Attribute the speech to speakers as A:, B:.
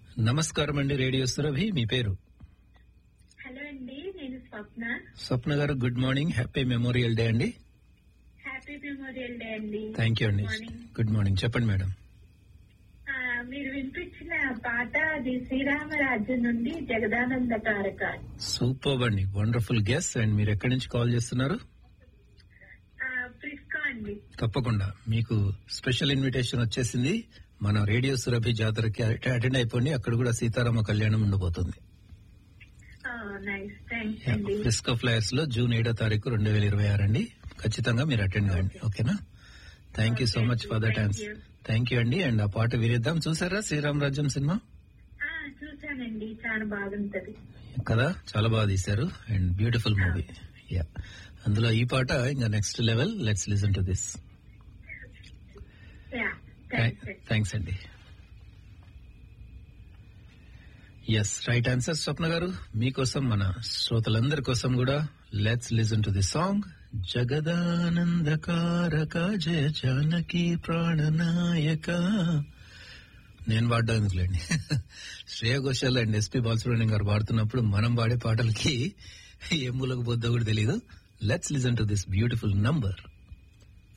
A: నమస్కారం అండి రేడియో సురభి మీ పేరు
B: హలో అండి నేను స్వప్న
A: స్వప్న గారు good morning happy memorial day అండి
B: హ్యాపీ మెమోరియల్ డే అండి
A: థ్యాంక్ యూ అండి
B: Good morning.
A: గుడ్ మార్నింగ్ చెప్పండి మేడం
B: ఆ, మీరు వినిపించిన పాట అది శ్రీరామరాజ్యం నుండి జగదానంద కారక
A: సూపర్ అండి వండర్ఫుల్ గెస్ అండ్ మీరు ఎక్కడి నుంచి కాల్ చేస్తున్నారు
B: ప్రిస్కా అండి
A: తప్పకుండా మీకు స్పెషల్ ఇన్విటేషన్ వచ్చేసింది మన రేడియో సురభి జాతరకి అటెండ్ అయిపోయి అక్కడ కూడా సీతారామ కళ్యాణం ఉండబోతుంది
B: నైస్ థ్యాంక్స్ అండి
A: ఫిస్కో ఫ్లైర్స్ లో జూన్ ఏడో తారీఖు రెండు వేల ఇరవై ఆరు అండి ఖచ్చితంగా మీరు అటెండ్ కాండి ఓకేనా thank you so much for that
B: Thank
A: answer
B: you.
A: Thank you అండి అండ్ ఆ పాట వినిద్దాం చూసారా శ్రీరామ్ రాజ్యం సినిమా
B: ఆ, చూశానండి చాలా బాగుంటది
A: కదా చాలా బాగా తీశారు అండ్ బ్యూటిఫుల్ మూవీ యా అందులో ఈ పాట ఇంకా next level let's listen to this
B: yeah thanks
A: thanks అండి ఎస్ రైట్ ఆన్సర్ స్వప్న గారు మీకోసం మన శ్రోతలందరి కోసం కూడా let's listen to the song జగదానందకారక జయ జానకి ప్రాణనాయక నేను పాడడం ఎందుకులేండి శ్రేయ ఘోషాల్ అండ్ ఎస్పీ బాలసుబ్రహ్మణ్యం గారు పాడుతున్నప్పుడు మనం పాడే పాటలకి ఏ మూలకు పోద్దో కూడా తెలియదు let's listen to this beautiful number